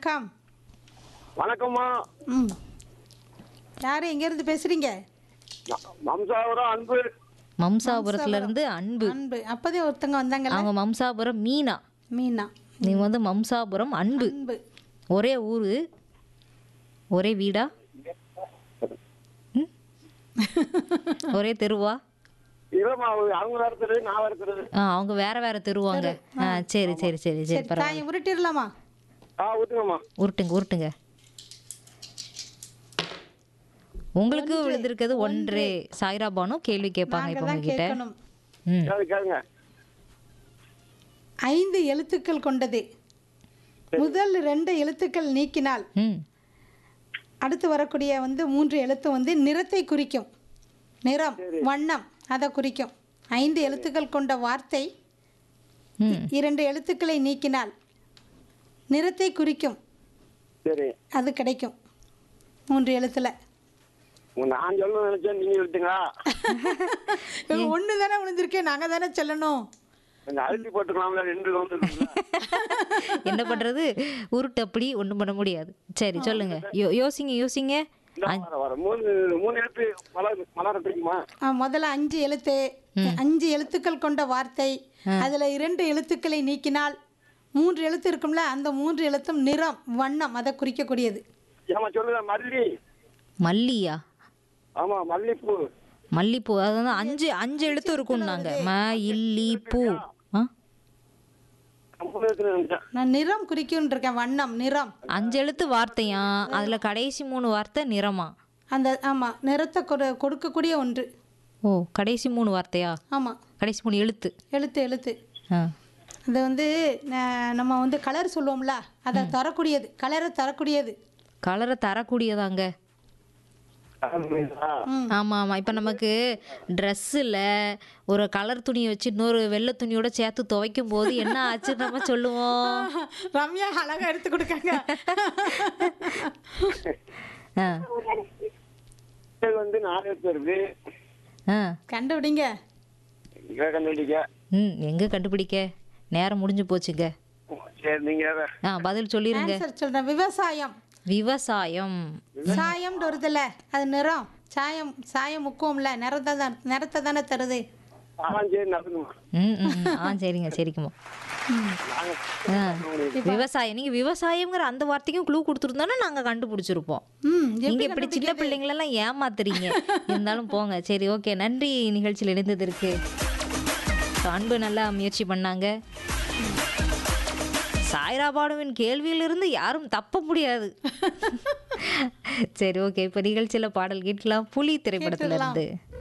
வணக்கம் வணக்கம்மா ம் யார் எங்கேருந்து பேசுகிறீங்க ம- மம்சாபுரம் அன்பு மம்சாபுரத்துல இருந்து அன்பு அன்பு அப்போதே ஒருத்தங்க வந்தாங்கல்ல அவங்க மம்சாபுரம் மீனா மீனா நீங்க வந்து மம்சாபுரம் அன்பு அன்பு ஒரே ஊரு ஒரே வீடா ம்? ஒரே தெருவா இல்லம்மா அவங்க- அவங்க வரத்துறது நான் வரத்துறது ஆ, அவங்க வேற வேற தெருவாங்க ஆ சரி சரி சரி சரி சரி பரவாயில்ல காயை உருட்டிடலாமா ஆ ஊத்துங்கம்மா உருட்டுங்க உருட்டுங்க உங்களுக்கு விழுந்திருக்கிறது ஒன்றே சாய்ரா பானு கேள்வி கேட்பாங்க இப்போ நாங்கள் தான் உங்ககிட்ட கேட்கணும் ம் கேளு கேளுங்க ஐந்து எழுத்துக்கள் கொண்டது முதல் ரெண்டு எழுத்துக்கள் நீக்கினால் ம் அடுத்து வரக்கூடிய வந்து மூன்று எழுத்து வந்து நிறத்தை குறிக்கும் நிறம் வண்ணம் அதை குறிக்கும் ஐந்து எழுத்துக்கள் கொண்ட வார்த்தை ம் இரண்டு எழுத்துக்களை நீக்கினால் நிறத்தை குறிக்கும் சரி அது கிடைக்கும் மூன்று எழுத்துல உங்க நான் சொல்லணும்னு நினைச்சேன் நீங்க விட்டுங்களா ஒன்று தானே விழுந்திருக்கேன் நாங்கள் தானே சொல்லணும் கொஞ்சம் அழுத்தி போட்டுக்கலாம்ல ரெண்டு வந்து என்ன பண்றது உருட்டு அப்படி ஒண்ணும் பண்ண முடியாது சரி சொல்லுங்க யோ யோசிங்க யோசிங்க வர வர மூணு மூணு எழுத்து மலர் மலர தெரியுமா ஆ, முதல்ல அஞ்சு எழுத்து அஞ்சு எழுத்துக்கள் கொண்ட வார்த்தை அதுல இரண்டு எழுத்துக்களை நீக்கினால் மூன்று எழுத்து இருக்கும்ல அந்த மூன்று எழுத்தும் நிறம் வண்ணம் அதை குறிக்கக்கூடியது ஏமா சொல்லுங்க மல்லி மல்லியா ஆமா மல்லிப்பூ மல்லிப்பூ அது வந்து அஞ்சு அஞ்சு எழுத்து இருக்கும்னாங்க ம இல்லி பூ ஆ மூணு எழுத்து நினைச்சேன் நான் நிறம் குறிக்கும்னு இருக்கேன் வண்ணம் நிறம் அஞ்சு எழுத்து வார்த்தையா அதுல கடைசி மூணு வார்த்தை நிறமா அந்த ஆமா நிறத்தை கொடு கொடுக்கக்கூடிய ஒன்று ஓ கடைசி மூணு வார்த்தையா ஆமா கடைசி மூணு எழுத்து எழுத்து எழுத்து ஆ அது வந்து ந- நம்ம வந்து கலர் சொல்லுவோம்ல அதை தரக்கூடியது கலரை தரக்கூடியது கலரை தரக்கூடியதாங்க ம் ஆமா ஆமா இப்ப நமக்கு ட்ரெஸ்ஸில் ஒரு கலர் துணியை வச்சு இன்னொரு வெள்ளை துணியோட சேர்த்து துவைக்கும் போது என்ன ஆச்சு நம்ம சொல்லுவோம் ரம்யா அழகா எடுத்து கொடுக்காங்க ஆ இது வந்து நாலு எழுத்து இருக்கு ஆ கண்டுபிடிங்க இங்க கண்டுபிடிக்க ம் எங்க கண்டுபிடிக்க நேரம் முடிஞ்சு போச்சுங்க சரி நீங்க வேற. ஆ பதில் சொல்லிருங்க ஆன்சர் சொல்றேன் விவசாயம் விவசாயம் சாயம்னு வருதுல்ல அது நிறம் சாயம் சாயம் முக்குவோம்ல நிறத்தை தான் நிறத்தை தானே தருது ஆ சரி நடக்குமா ம் ம், ம். ஆ சரிங்க சரிங்கம்மா ஆ விவசாயம் நீங்க விவசாயம்ங்கிற அந்த வார்த்தைக்கும் க்ளூ கொடுத்துருந்தோன்னா நாங்க கண்டுபிடிச்சிருப்போம் ம் நீங்க இப்படி சின்ன பிள்ளைங்களெல்லாம் ஏமாத்துறீங்க இருந்தாலும் போங்க சரி ஓகே நன்றி நிகழ்ச்சியில் இணைந்ததற்கு அன்பு நல்லா முயற்சி பண்ணாங்க சாய்ரா பானுவின் கேள்வியிலிருந்து யாரும் தப்ப முடியாது சரி ஓகே இப்போ நிகழ்ச்சியில் பாடல் கேட்கலாம் புலி திரைப்படத்துல இருந்து